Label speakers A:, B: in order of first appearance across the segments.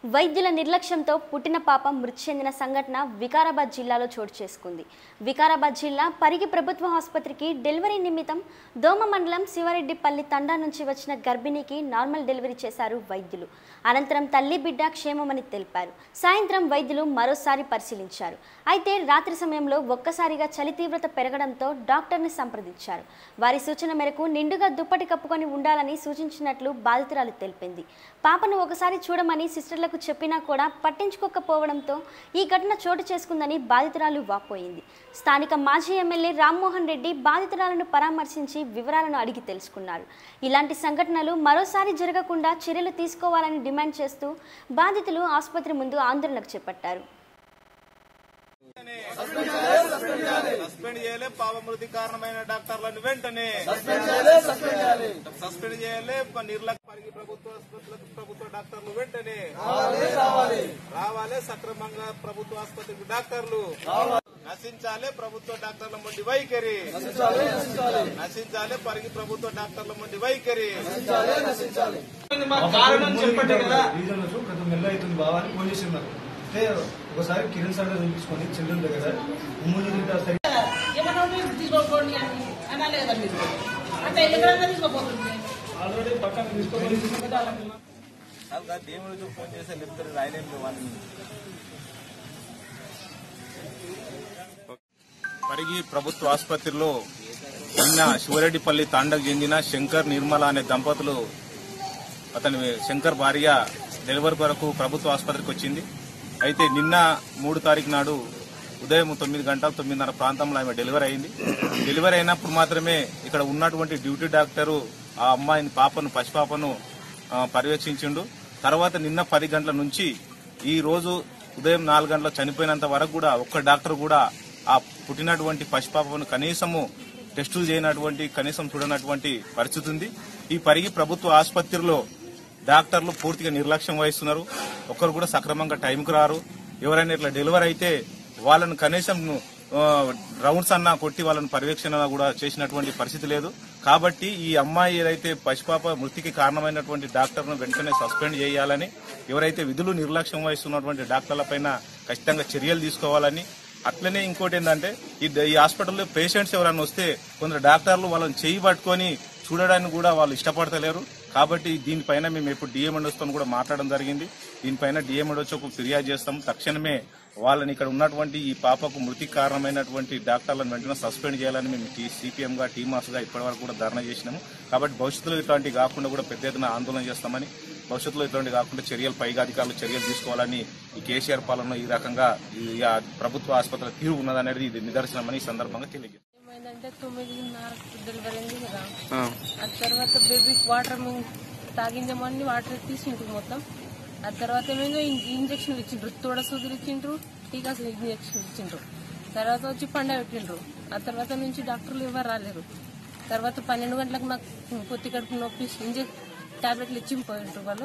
A: వైద్యుల నిర్లక్ష్యంతో పుట్టిన పాప మృతి చెందిన సంఘటన వికారాబాద్ జిల్లాలో చోటు చేసుకుంది వికారాబాద్ జిల్లా పరిగి ప్రభుత్వ ఆసుపత్రికి డెలివరీ నిమిత్తం దోమ మండలం శివారెడ్డిపల్లి తండా నుంచి వచ్చిన గర్భిణికి నార్మల్ డెలివరీ చేశారు వైద్యులు అనంతరం తల్లి బిడ్డ క్షేమమని తెలిపారు సాయంత్రం వైద్యులు మరోసారి పరిశీలించారు అయితే రాత్రి సమయంలో ఒక్కసారిగా చలి తీవ్రత పెరగడంతో డాక్టర్ని సంప్రదించారు వారి సూచన మేరకు నిండుగా దుప్పటి కప్పుకొని ఉండాలని సూచించినట్లు బాధితురాలు తెలిపింది పాపను ఒకసారి చూడమని సిస్టర్లకు చెప్పినా కూడా పట్టించుకోకపోవడంతో ఈ ఘటన చోటు చేసుకుందని బాధితురాలు వాపోయింది స్థానిక మాజీ ఎమ్మెల్యే రామ్మోహన్ రెడ్డి బాధితురాలను పరామర్శించి వివరాలను అడిగి తెలుసుకున్నారు ఇలాంటి సంఘటనలు మరోసారి జరగకుండా చర్యలు తీసుకోవాలని డిమాండ్ చేస్తూ బాధితులు ఆసుపత్రి ముందు ఆందోళనకు చేపట్టారు
B: సస్పెండ్ చేయలే పాప మృతి కారణమైన డాక్టర్లను వెంటనే సస్పెండ్ చేయలే ప- నిర్లక్ష్య పరిగి ప్రభుత్వ ఆసుపత్రులకు ప్రభుత్వ డాక్టర్లు వెంటనే రావాలి సక్రమంగా ప్రభుత్వ ఆసుపత్రికి డాక్టర్లు నశించాలి ప్రభుత్వ డాక్టర్ల ముందు వైఖరి నశించాలి పరిగి ప్రభుత్వ డాక్టర్ల ముందు వైఖరి
C: కారణం చెప్పండి కదా రీజన్ వచ్చి ప్రతి నెల అవుతుంది బాగా అని ఫోన్ చేసి ఉన్నారు అయితే ఒకసారి కిరణ్ సార్ చూపించుకొని చిల్డ్రన్ దగ్గర ఉమ్ము తింటే సరి
D: ఏమన్నా మీరు తీసుకోకండి అని అనాలి కదా మీరు అంటే ఎక్కడన్నా తీసుకోపోతుంది
C: ఆల్రెడీ పక్కన తీసుకోవాలి
B: అలాగా దేవుడికి ఫోన్ చేస్తే చెప్తారు ఆయన ఏం వాళ్ళు పరిగి ప్రభుత్వ ఆసుపత్రిలో నిన్న శివరెడ్డిపల్లి తాండకు చెందిన శంకర్ నిర్మల అనే దంపతులు అతని శంకర్ భార్య డెలివరీ కొరకు ప్రభుత్వ ఆసుపత్రికి వచ్చింది అయితే నిన్న మూడు తారీఖు నాడు ఉదయం తొమ్మిది గంటల తొమ్మిదిన్నర ప్రాంతంలో ఆమె డెలివరీ అయింది డెలివరీ అయినప్పుడు మాత్రమే ఇక్కడ ఉన్నటువంటి డ్యూటీ డాక్టరు ఆ అమ్మాయిని పాపను పసిపాపను ఆ, పర్యవేక్షించిండు తర్వాత నిన్న పది గంటల నుంచి ఈ రోజు ఉదయం నాలుగు గంటల చనిపోయినంత వరకు కూడా ఒక్క డాక్టర్ కూడా ఆ పుట్టినటువంటి పసిపాపను కనీసము టెస్టులు చేయనటువంటి కనీసం చూడనటువంటి పరిస్థితి ఉంది ఈ పరిగి ప్రభుత్వ ఆసుపత్రిలో డాక్టర్లు పూర్తిగా నిర్లక్ష్యం వహిస్తున్నారు ఒక్కరు కూడా సక్రమంగా టైంకి రారు ఎవరైనా ఇట్లా డెలివరీ అయితే వాళ్ళను కనీసం ఆ, రౌండ్స్ అన్నా కొట్టి వాళ్ళని పర్యవేక్షణ కూడా చేసినటువంటి పరిస్థితి లేదు కాబట్టి ఈ అమ్మాయి ఏదైతే పసిపాప మృతికి కారణమైనటువంటి డాక్టర్ను వెంటనే సస్పెండ్ చేయాలని ఎవరైతే విధులు నిర్లక్ష్యం వహిస్తున్నటువంటి డాక్టర్ల పైన ఖచ్చితంగా చర్యలు తీసుకోవాలని అట్లనే ఇంకోటి ఏంటంటే ఈ ఈ హాస్పిటల్లో పేషెంట్స్ ఎవరైనా వస్తే కొందరు డాక్టర్లు వాళ్ళని చేయి పట్టుకొని చూడడానికి కూడా వాళ్ళు ఇష్టపడతలేరు కాబట్టి దీనిపైన మేము ఇప్పుడు డిఎంఎండోస్తో కూడా మాట్లాడడం జరిగింది దీనిపైన డిఎంఎండోస్ ఒక ఫిర్యాదు చేస్తాం తక్షణమే వాళ్ళని ఇక్కడ ఉన్నటువంటి ఈ పాపకు మృతికి కారణమైనటువంటి డాక్టర్లను వెంటనే సస్పెండ్ చేయాలని మేము సిపిఎం గా టీమాస్ గా ఇప్పటివరకు కూడా ధర్నా చేసినాము కాబట్టి భవిష్యత్తులో ఇట్లాంటివి కాకుండా కూడా పెద్ద ఎత్తున ఆందోళన చేస్తామని భవిష్యత్తులో ఇట్లాంటివి కాకుండా చర్యలు పైగా అధికారులు చర్యలు తీసుకోవాలని ఈ కేసీఆర్ పాలన ఈ రకంగా ఈ ఆ ప్రభుత్వ ఆసుపత్రుల తీరు ఉన్నదనేది ఇది నిదర్శనమని ఈ సందర్భంగా తెలియజేస్తాం
D: ఏమైందంటే తొమ్మిదిన్నరకు డెలివరీ అయింది కదా ఆ తర్వాత బేబీ వాటర్ మేము తాగించామని వాటర్ తీసిండ్రు మొత్తం ఆ తర్వాత మేము ఇంజక్షన్లు ఇచ్చిండ్రు తోడ సూదులు ఇచ్చిండ్రు టీకా ఇంజక్షన్ ఇచ్చిండ్రు తర్వాత వచ్చి పండ పెట్టిండ్రు ఆ తర్వాత నుంచి డాక్టర్లు ఎవరు రాలేరు తర్వాత పన్నెండు గంటలకు నాకు పొత్తి కడుపు నొప్పి ఇంజక్ టాబ్లెట్లు ఇచ్చి పోయిండ్రు వాళ్ళు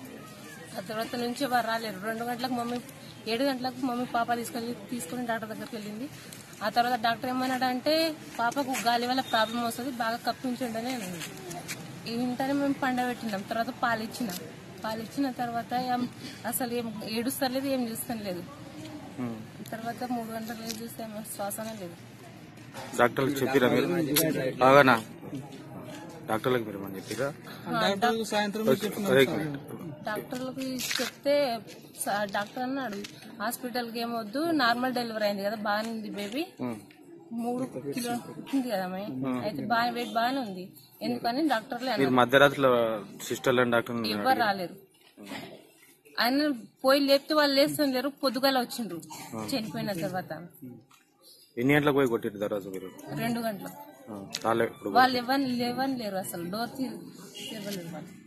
D: ఆ తర్వాత నుంచి వారు రాలేరు రెండు గంటలకు మమ్మీ ఏడు గంటలకు మమ్మీ పాప తీసుకెళ్ళి తీసుకుని డాక్టర్ దగ్గరికి వెళ్ళింది ఆ తర్వాత డాక్టర్ ఏమన్నాడంటే పాపకు గాలి వల్ల ప్రాబ్లం వస్తుంది బాగా కప్పించండి అని అన్నాడు ఇంటనే మేము పండబెట్టినాం తర్వాత పాలు ఇచ్చినాం పాలు ఇచ్చిన తర్వాత ఏం- అసలు ఏం ఏడుస్తలేదు ఏం చూస్తాం లేదు తర్వాత మూడు గంటలు ఏం చూస్తే ఏమో శ్వాసనే లేదు
E: డాక్టర్లకు చెప్పిరా మీరు బాగానా డాక్టర్లకు మీరు మనం చెప్పిరా
D: డాక్టర్లకి చెప్తే స- డాక్టర్ అన్నాడు హాస్పిటల్కి ఏమొద్దు నార్మల్ డెలివరీ అయింది కదా బాగానే ఉంది బేబీ మూడు కిలో ఉంది కదా అమ్మాయి అయితే బాగా వెయిట్ బాగానే ఉంది ఎందుకని డాక్టర్లే
E: మీరు
D: అన్నారు
E: మధ్యరాత్రిలో సిస్టర్లు అండ్ డాక్టర్
D: ఎవ్వరు రాలేరు ఆయన పోయి లేపితే వాళ్ళు లేస్తాం లేరు పొద్దుగాల వచ్చిండ్రు చనిపోయిన తర్వాత
E: ఎన్ని గంటలకు పోయి కొట్టిరు దర్వాజు మీరు
D: రెండు గంటలు
E: ఆ, రాలే ఇప్పుడు
D: వాళ్ళు ఎవరు లేవని లేరు అసలు డోర్ తీ- తెరవలేరు వాళ్ళు